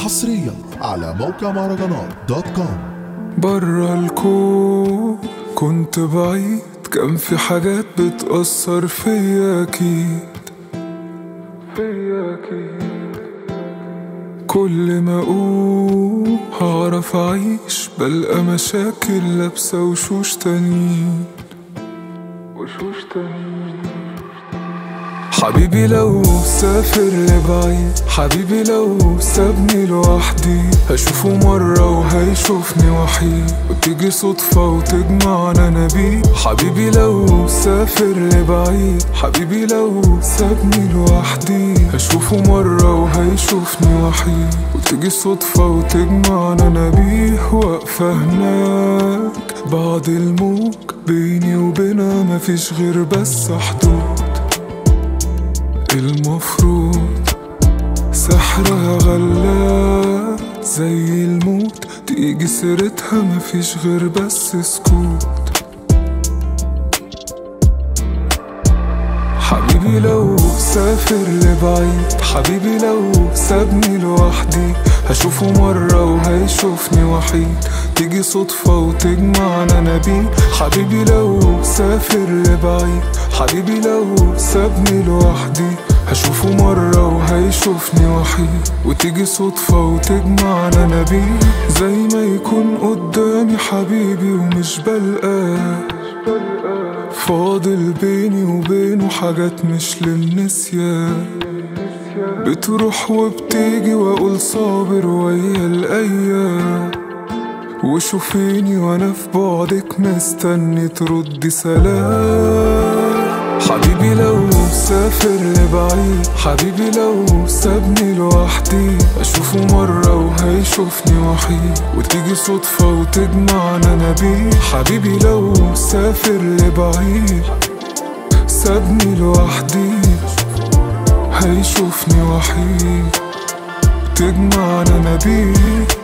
حصريا على موقع مهرجانات دوت كوم برا الكون كنت بعيد كان في حاجات بتأثر فيا أكيد فيا أكيد كل ما أقوم هعرف أعيش بلقى مشاكل لابسة وشوش تانيين وشوش تانيين حبيبي لو سافر لبعيد حبيبي لو سابني لوحدي هشوفه مرة وهيشوفني وحيد وتيجي صدفة وتجمعنا أنا بيه حبيبي لو سافر لبعيد حبيبي لو سابني لوحدي هشوفه مرة وهيشوفني وحيد وتيجي صدفة وتجمعنا أنا بيه واقفة هناك بعد الموج بيني وبينها مفيش غير بس حدود المفروض سحرها غلاب زي الموت تيجي سيرتها مفيش غير بس سكوت حبيبي لو سافر لبعيد حبيبي لو سابني لوحدي هشوفه مرة وهيشوفني وحيد تيجي صدفة وتجمعنا أنا بيه حبيبي لو سافر لبعيد حبيبي لو سابني لوحدي هشوفه مرة وهيشوفني وحيد وتيجي صدفة وتجمعنا أنا بيه زي ما يكون قدامي حبيبي ومش بلقاه فاضل بيني وبينه حاجات مش للنسيان بتروح وبتيجي واقول صابر ويا الايام وشوفيني وانا في بعدك مستني تردي سلام حبيبي لو سافر لبعيد حبيبي لو سابني لوحدي اشوفه مرة وهيشوفني وحيد وتيجي صدفة وتجمعنا انا بيه حبيبي لو سافر لبعيد سابني لوحدي هيشوفني وحيد تجمعنا انا بيه